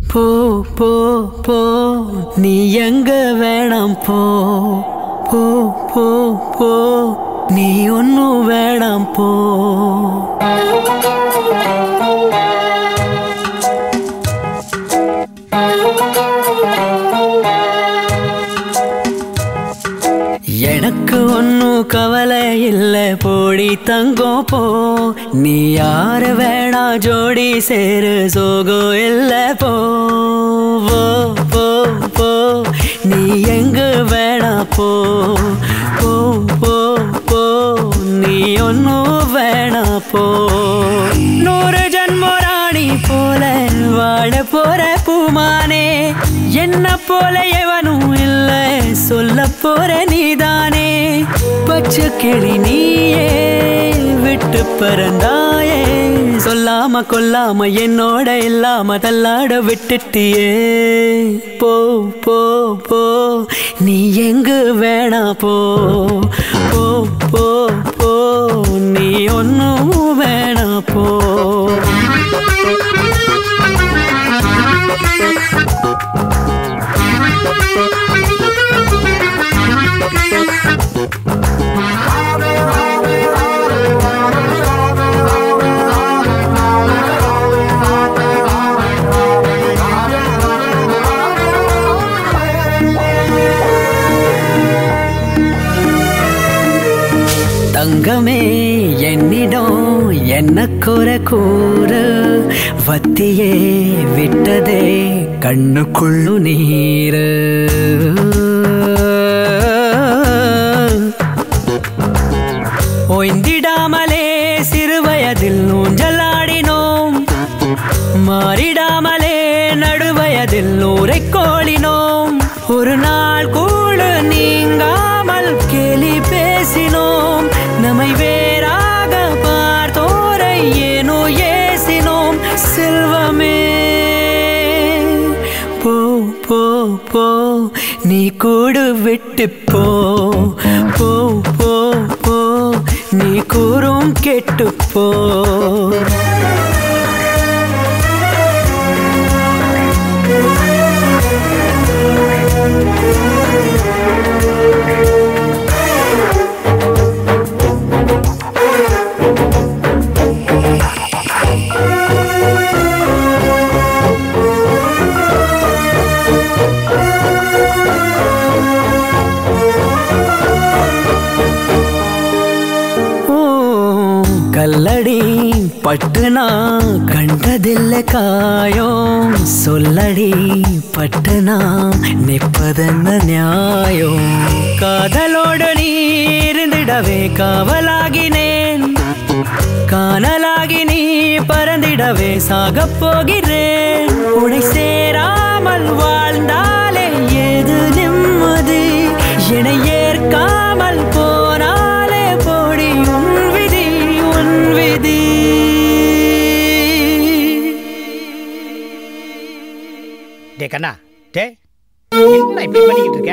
போ போ போ நீ எங்க வேணாம் போ போ போ போ நீ ஒன்னும் வேணாம் போ எனக்கு ஒன்னும் கவலை இல்லை போடி தங்கம் போ நீ யாரு வேணா ஜோடி சேரு சோகம் இல்லை போ போ போ போ நீ எங்க வேணா போ போ போ போ நீ ஒன்னும் வேணா போ நூறு ஜன்ம ராணி போல வாழ போற பூமானே என்ன போல எவனும் இல்ல சொல்ல போற நீதானே பச்சை கிளி நீயே விட்டு பறந்தாயே சொல்லாம கொல்லாம என்னோட இல்லாம தள்ளாட விட்டுட்டியே போ போ போ நீ எங்க வேணா போ போ போ போ நீ ஒன்னும் வேணா போ தங்கமே என்னிடம் என்ன குறை கூறு வத்தியே விட்டதே கண்ணுக்குள்ளு நீரு ஓய்ந்திடாமலே சிறுவயதில் ஊஞ்சலாடினோம் மாறிடாமலே நடுவயதில் ஊரை கோளினோம் ஒரு நாள் கூட நீங்காமல் கேலி பேசினோம் நம்மை வேறாக பார்த்தோரை ஏனோ ஏசினோம் செல்வமே போ போ போ நீ கூடு விட்டு போ போ போ போ நீ கூறும் கெட்டு போ ஓ, கல்லடி பட்டு நான் கண்டதில்லை காயம் சொல்லடி பட்டு நான் நிற்பதென்ன நியாயம் காதலோடு நீ இருந்திடவே காவலாகினேன் காணலாகி நீ பறந்திடவே சாகப் போகிறேன் உனை சேராமல் வாழ்ந்தாலே ஏது நிம்மதி என்னை ஏற்காமல் போனாலே போடி உன் விதி உன் விதி டே கண்ணா டே என்ன இப்படி பண்ணிக்கிட்டு இருக்க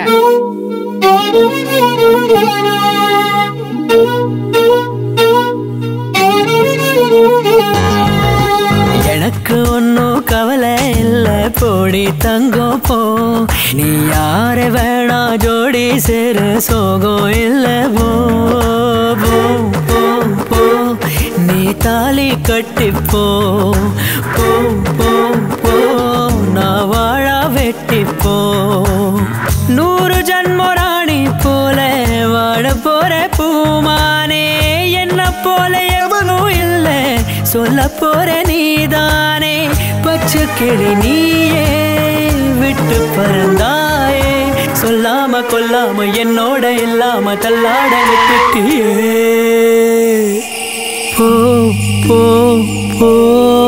எனக்கு ஒன்னும் கவலை இல்லை போடி தங்கம் போ நீ யார வேணா ஜோடி சேரு சோகம் இல்லை போ போ போ போ நீ தாலி கட்டிப்போ போ போ போ நான் வாழ வெட்டிப்போ நூறு ஜன்ம ராணி போல வாழ போற பூமானே என்ன போல எவனும் இல்லை சொல்ல போற நீதானே பச்சை கிளி நீயே விட்டு பறந்தாயே சொல்லாம கொல்லாம என்னோட இல்லாம தள்ளாட விட்டுட்டியே போ போ போ